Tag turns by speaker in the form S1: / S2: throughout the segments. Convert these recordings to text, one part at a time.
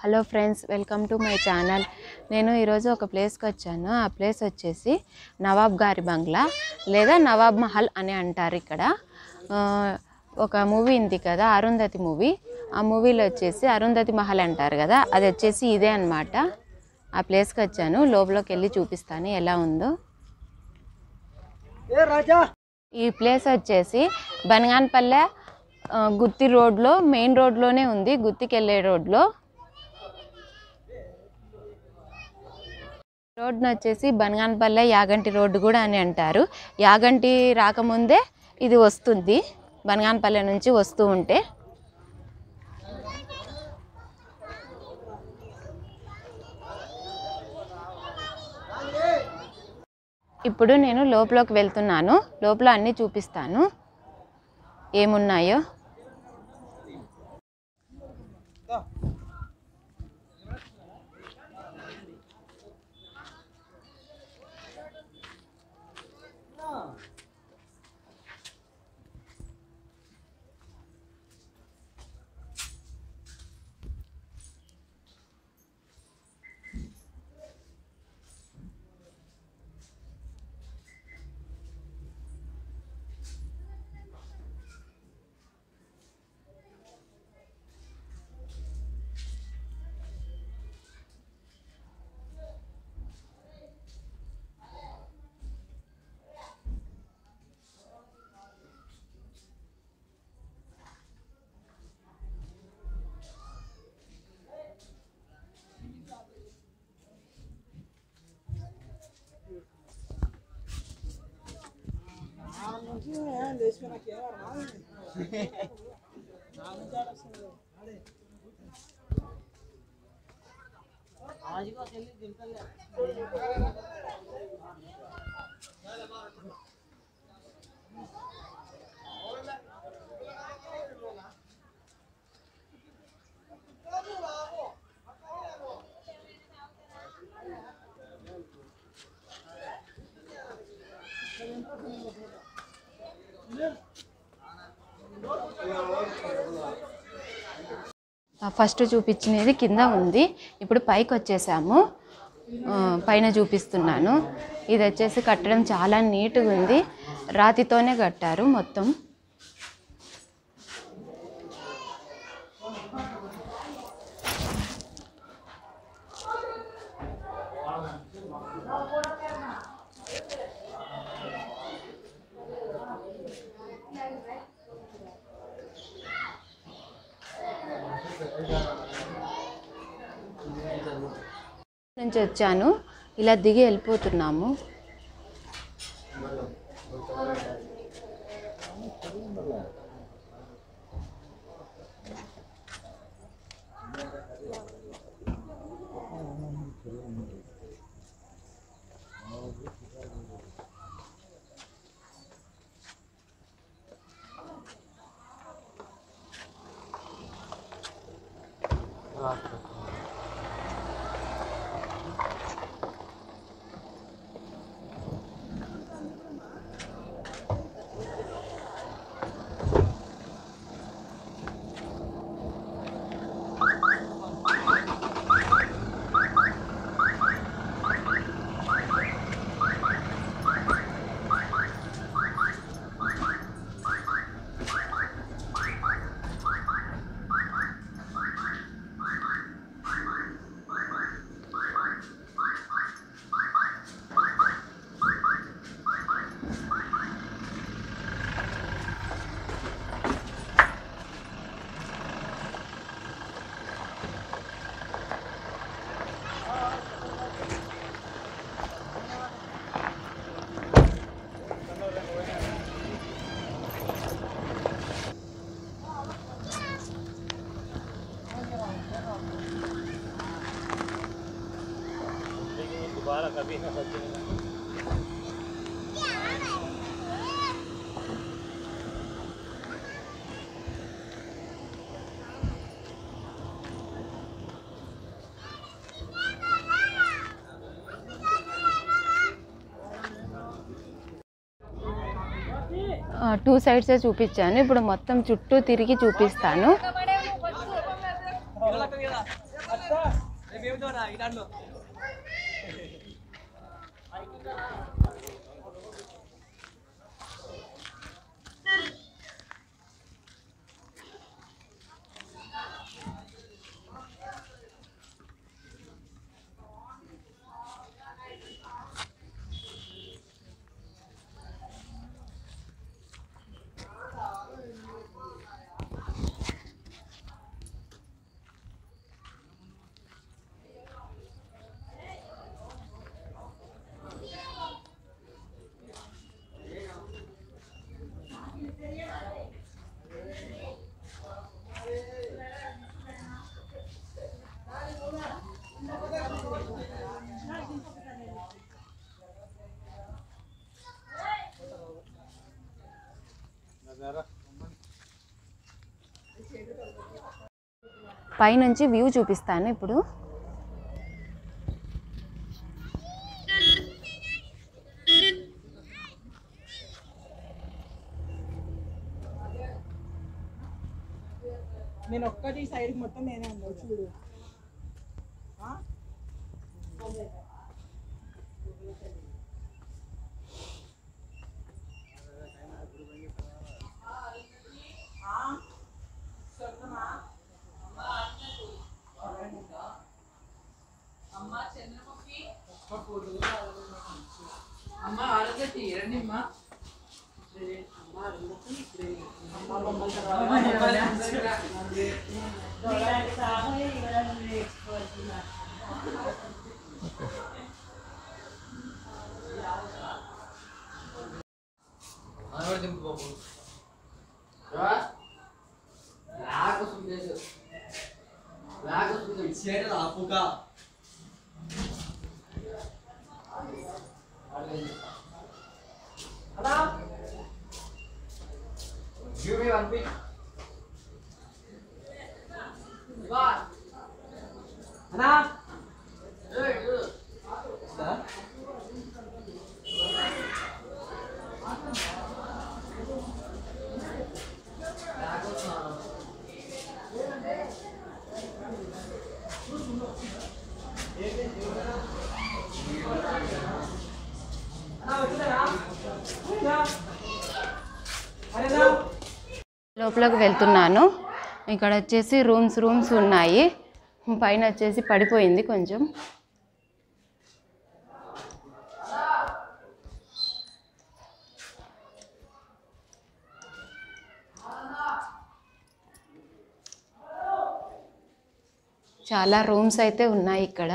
S1: Hello friends welcome to my channel నేను ఈరోజు ఒక ప్లేస్కి వచ్చాను ఆ ప్లేస్ వచ్చేసి నవాబ్ గారి బంగ్లా లేదా నవాబ్ మహల్ అని అంటారు ఇక్కడ ఆ, ఒక మూవీ ఉంది కదా అరుంధతి మూవీ ఆ మూవీలో వచ్చేసి అరుంధతి మహల్ అంటారు కదా అది వచ్చేసి ఇదే అన్నమాట ఆ ప్లేస్కి వచ్చాను లోపలికి వెళ్ళి చూపిస్తాను ఎలా ఉందో
S2: ఏ రాజా
S1: ఈ ప్లేస్ వచ్చేసి బనగాన్పల్లె ఆ, గుత్తి రోడ్లో మెయిన్ రోడ్లోనే ఉంది గుత్తికి వెళ్ళే రోడ్లో రోడ్ను వచ్చేసి బనగాన్పల్లె యాగంటి రోడ్డు కూడా అని అంటారు యాగంటి రాకముందే ఇది వస్తుంది బనగాన్పల్లె నుంచి వస్తూ ఉంటే ఇప్పుడు నేను లోపలికి వెళ్తున్నాను లోపల అన్నీ చూపిస్తాను ఏమున్నాయో ఆ, ఫస్ట్ చూపించినది కింద ఉంది ఇప్పుడు పైకి వచ్చేసాము ఆ, పైన చూపిస్తున్నాను ఇది వచ్చేసి కట్టడం చాలా నీట్గా ఉంది రాతితోనే కట్టారు మొత్తం నుంచి వచ్చాను ఇలా దిగి వెళ్ళిపోతున్నాము టూ సైడ్సే చూపించాను ఇప్పుడు మొత్తం చుట్టూ తిరిగి చూపిస్తాను పైనుంచి వ్యూ చూపిస్తాను ఇప్పుడు
S2: నేను ఒక్కటి సైడ్ మొత్తం నేనే ఉన్నా చూడు ఆ? ఆ? స్వర్ణమా?
S3: అమ్మ ఆడగట్టి రండి అమ్మా
S1: లోపలికి వెళ్తున్నాను ఇక్కడ వచ్చేసి రూమ్స్ రూమ్స్ ఉన్నాయి పైన వచ్చేసి పడిపోయింది కొంచెం చాలా రూమ్స్ అయితే ఉన్నాయి ఇక్కడ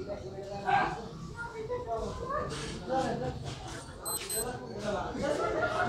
S2: ఆ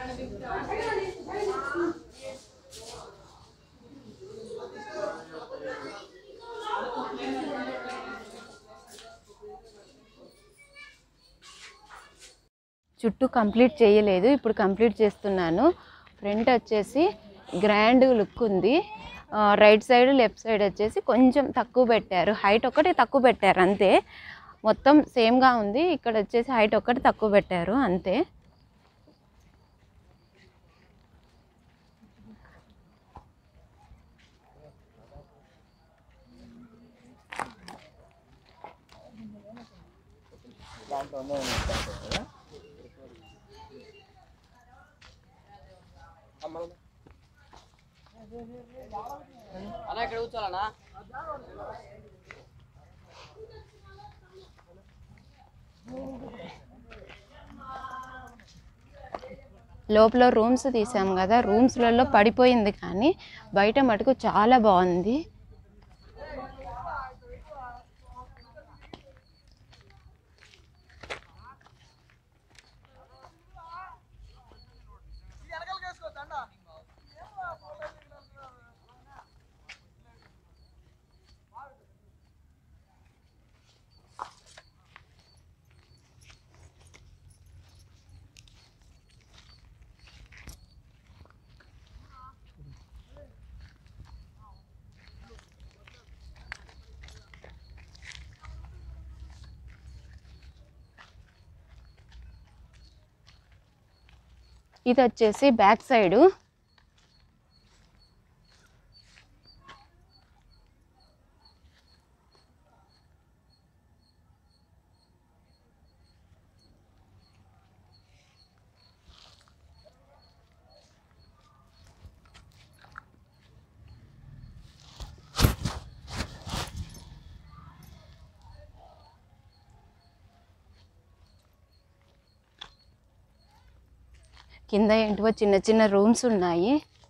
S1: చుట్టూ కంప్లీట్ చేయలేదు ఇప్పుడు కంప్లీట్ చేస్తున్నాను ఫ్రంట్ వచ్చేసి గ్రాండ్ లుక్ ఉంది ఆ, రైట్ సైడ్ లెఫ్ట్ సైడ్ వచ్చేసి కొంచెం తక్కువ పెట్టారు హైట్ ఒకటి తక్కువ పెట్టారు అంతే మొత్తం సేమ్గా ఉంది ఇక్కడ వచ్చేసి హైట్ ఒకటి తక్కువ పెట్టారు అంతే
S3: అన్న ఇక్కడ కూర్చోవాలన్నా
S1: లోపల రూమ్స్ తీసాం కదా రూమ్స్లలో పడిపోయింది కానీ బయట మటుకు చాలా బాగుంది ఇది వచ్చేసి బ్యాక్ సైడు కింద ఏంటివో చిన్న చిన్న రూమ్స్ ఉన్నాయి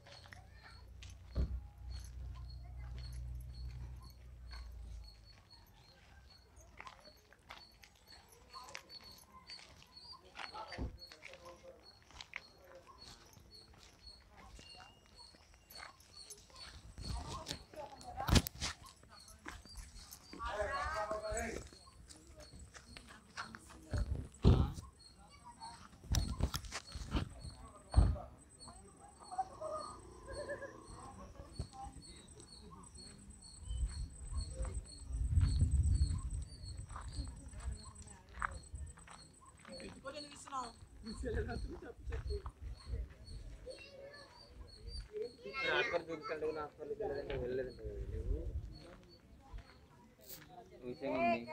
S3: హాస్పిటల్ చూపించండి కూడా హాస్పిటల్కి వెళ్ళదండి వెళ్ళలేదండి నువ్వు విషయం ఉంది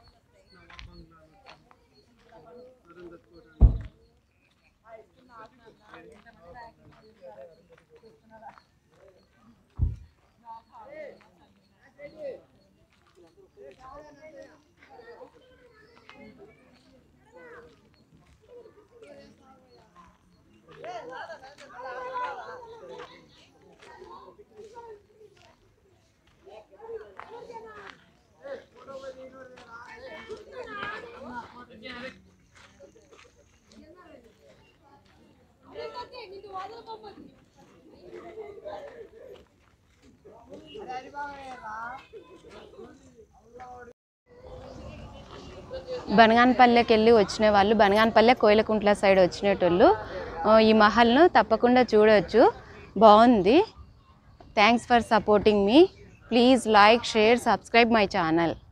S1: బనగానపల్లెకి వెళ్ళి వచ్చిన వాళ్ళు బనగానపల్లె కోయిలకుంట్ల సైడ్ వచ్చినటోళ్ళు ఆ, ఈ మహల్ను తప్పకుండా చూడవచ్చు బాగుంది థ్యాంక్స్ ఫర్ సపోర్టింగ్ మీ please like share subscribe my channel